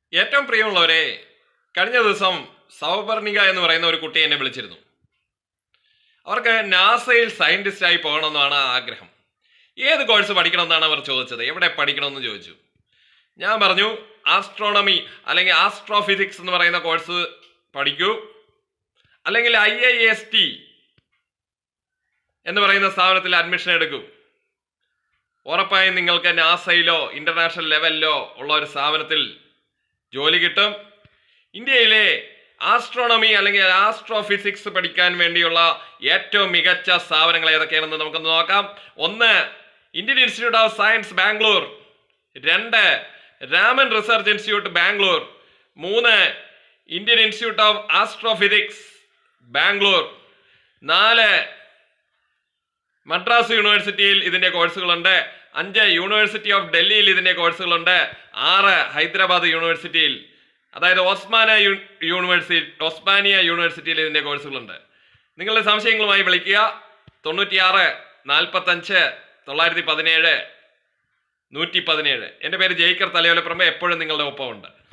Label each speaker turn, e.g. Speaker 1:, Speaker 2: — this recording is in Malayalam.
Speaker 1: ഏറ്റവും പ്രിയമുള്ളവരെ കഴിഞ്ഞ ദിവസം സൗപർണിക എന്ന് പറയുന്ന ഒരു കുട്ടി എന്നെ വിളിച്ചിരുന്നു അവർക്ക് നാസയിൽ സയന്റിസ്റ്റായി പോകണമെന്നാണ് ആഗ്രഹം ഏത് കോഴ്സ് പഠിക്കണമെന്നാണ് അവർ ചോദിച്ചത് എവിടെ പഠിക്കണമെന്ന് ചോദിച്ചു ഞാൻ പറഞ്ഞു ആസ്ട്രോണമി അല്ലെങ്കിൽ ആസ്ട്രോഫിസിക്സ് എന്ന് പറയുന്ന കോഴ്സ് പഠിക്കൂ അല്ലെങ്കിൽ ഐ ഐ എസ് ടി എന്ന് പറയുന്ന സ്ഥാപനത്തിൽ അഡ്മിഷൻ എടുക്കൂ ഉറപ്പായും നിങ്ങൾക്ക് നാസയിലോ ഇന്റർനാഷണൽ ലെവലിലോ ഉള്ള ഒരു സ്ഥാപനത്തിൽ ജോലി കിട്ടും ഇന്ത്യയിലെ ആസ്ട്രോണമി അല്ലെങ്കിൽ ആസ്ട്രോഫിസിക്സ് പഠിക്കാൻ വേണ്ടിയുള്ള ഏറ്റവും മികച്ച സ്ഥാപനങ്ങൾ ഏതൊക്കെയാണെന്ന് നമുക്കൊന്ന് നോക്കാം ഒന്ന് Indian institute of science Bangalore രണ്ട് രാമൻ റിസർച്ച് ഇൻസ്റ്റിറ്റ്യൂട്ട് ബാംഗ്ലൂർ മൂന്ന് Indian institute of astrophysics Bangalore നാല് മദ്രാസ് യൂണിവേഴ്സിറ്റിയിൽ ഇതിന്റെ കോഴ്സുകളുണ്ട് അഞ്ച് യൂണിവേഴ്സിറ്റി ഓഫ് ഡൽഹിയിൽ ഇതിന്റെ കോഴ്സുകളുണ്ട് ആറ് ഹൈദരാബാദ് യൂണിവേഴ്സിറ്റിയിൽ അതായത് ഓസ്മാന യു- യൂണിവേഴ്സിറ്റി ഒസ്മാനിയ യൂണിവേഴ്സിറ്റിയിൽ ഇതിന്റെ കോഴ്സുകളുണ്ട് നിങ്ങളുടെ സംശയങ്ങളുമായി വിളിക്കുക തൊണ്ണൂറ്റിയാറ് നാൽപ്പത്തഞ്ച് തൊള്ളായിരത്തി പതിനേഴ് നൂറ്റി പതിനേഴ് എൻ്റെ പേര് ജയിക്കർ തലയോലപ്പുറമ്പ് എപ്പോഴും നിങ്ങളുടെ ഒപ്പമുണ്ട്